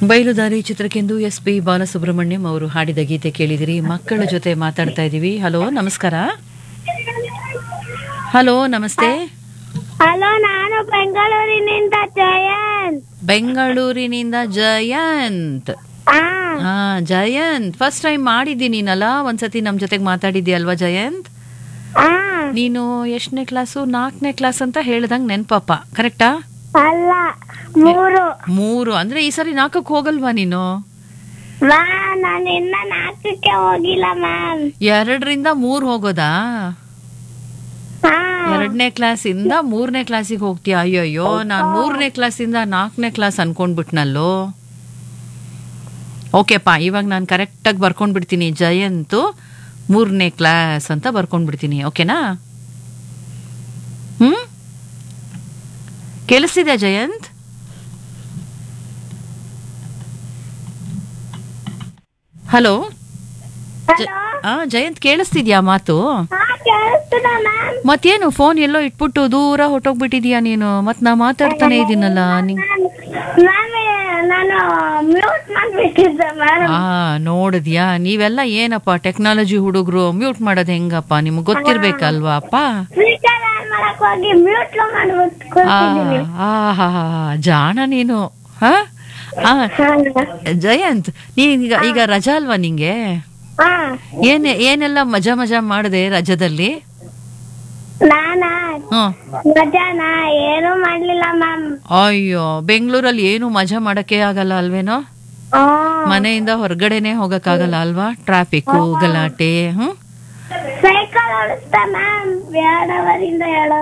ಬಯಲುದಾರಿ ಚಿತ್ರಕ್ಕೆಂದು S P Balasubrahmanyam ಅವರು ಹಾಡಿದ ಗೀತೆ ಕೇಳಿದಿರಿ ಮಕ್ಕಳ ಜೊತೆ ಮಾತಾಡ್ತಾ ಇದ್ದೀವಿ ಹಲೋ ನಮಸ್ಕಾರ ಹಲೋ ನಮಸ್ತೆ ಹಲೋ ನಾನು ಬೆಂಗಳೂರಿನಿಂದ ಜಯಂತ್ ಬೆಂಗಳೂರಿನಿಂದ ಜಯಂತ್ ಆ ಹಾ ಜಯಂತ್ ಫಸ್ಟ್ ಟೈಮ್ ಮಾಡಿದ್ದೀನಿನಲ್ಲ ಒಂದ್ಸತಿ ನಮ್ ಜೊತೆಗೆ ಮಾತಾಡಿದ್ದೆ ಅಲ್ವಾ ಜಯಂತ್ ಆ ನೀನು ಎಷ್ಟನೇ ಕ್ಲಾಸು ನಾಲ್ಕನೇ ಕ್ಲಾಸ್ ಅಂತ ಹೇಳ್ದಂಗ್ ನೆನ್ಪಪ್ಪ ಕರೆಕ್ಟಾ ಅಲ್ಲ ಮೂರು ಮೂರು ಅಂದ್ರೆ ಈ ಸರಿ ನಾಲ್ಕಕ್ಕೆ ಹೋಗಲ್ವಾ ನೀನು ವಾ ನಾನು ಇನ್ನ ನಾಲ್ಕಕ್ಕೆ ಹೋಗಿಲ್ಲ ಮ್ಯಾಮ್ ಎರಡರಿಂದ ಮೂರ್ ಹೋಗೋದಾ ಹಾ ಎರಡನೇ ಕ್ಲಾಸಿಂದ ಮೂರನೇ ಕ್ಲಾಸಿಗೆ ಹೋಗ್ತೀಯ ಅಯ್ಯಯ್ಯೋ ನಾನು ಮೂರನೇ ಕ್ಲಾಸಿಂದ ನಾಲ್ಕನೇ ಕ್ಲಾಸ್ ಅನ್ಕೊಂಡ್ಬಿಟ್ನಲ್ಲೋ ಓಕೆಪ್ಪ ಇವಾಗ ನಾನು ಕರೆಕ್ಟಾಗಿ ಬರ್ಕೊಂಡ್ಬಿಡ್ತೀನಿ ಜಯಂತು ಮೂರನೇ ಕ್ಲಾಸ್ ಅಂತ ಬರ್ಕೊಂಡ್ಬಿಡ್ತೀನಿ ಓಕೆನಾ ಹ್ಮ್ ಕೇಳಿಸ್ತಿದ್ಯಾ ಜಯಂತ್ ಹಲೋ ಹಲೋ ಆ ಜಯಂತ್ ಕೇಳಿಸ್ತಿದ್ಯಾ ಮಾತು ಹಾ ಕೇಳಿಸ್ತದ ಮ್ಯಾಮ್ ಮತ್ತೇನು ಫೋನ್ ಎಲ್ಲೋ ಇಟ್ಬಿಟ್ಟು ದೂರ ಹೊಟ್ಟೋಗ್ಬಿಟ್ಟಿದ್ಯಾ ನೀನು ಮತ್ ನಾ ಮಾತಾಡ್ತಾನೆ ಇದೀನಲ್ಲ ನಿಂಗ್ ಮ್ಯಾಮ್ ನಾನು ಮ್ಯೂಟ್ ಮಾಡ್ಬಿಟ್ಟಿದ್ದೆ ಮ್ಯಾಮ್ ಆ ನೋಡಿದ್ಯಾ ನೀವೆಲ್ಲ ಏನಪ್ಪ ಟೆಕ್ನಾಲಜಿ ಹುಡುಗರು ಮ್ಯೂಟ್ ಮಾಡೋದ್ ಹೆಂಗಪ್ಪ ನಿಮ್ಗೆ ಗೊತ್ತಿರ್ಬೇಕಲ್ವಾ ಅಪ್ಪ ಸ್ಪೀಕರ್ ಆನ್ ಮಾಡಕ್ ಹೋಗಿ ಮ್ಯೂಟ್ ಮಾಡ್ಬಿಟ್ಟು ಆ ಕೂತಿದ್ದೀನಿ ಆ, ಜಾಣ ನೀನು ಹಾ ಆ, ಜಯಂತ್ ನೀನೀಗ ಈಗ ರಜಾ ಅಲ್ವಾ ನಿಂಗೆ ಹಾ ಏನ್ ಏನೆಲ್ಲ ಮಜಾ ಮಜಾ ಮಾಡಿದೆ ರಜದಲ್ಲಿ ನಾನಾ ಹ್ಮ್ ಮಜಾನ ಏನೂ ಮಾಡ್ಲಿಲ್ಲ ಮ್ಯಾಮ್ ಅಯ್ಯೋ ಬೆಂಗಳೂರಲ್ಲಿ ಏನು ಮಜಾ ಮಾಡಕ್ಕೆ ಆಗಲ್ಲ ಅಲ್ವೇನೋ ಮನೆಯಿಂದ ಹೊರಗಡೆನೆ ಹೋಗಕ್ಕಾಗಲ್ಲ ಅಲ್ವಾ ಟ್ರಾಫಿಕ್ ಗಲಾಟೆ ಹ್ಮ್ ಸೈಕಲ್ ಓಡಿಸ್ತಾ ಮ್ಯಾಮ್ ಎರಡು ಅವರಿಂದ ಏಳು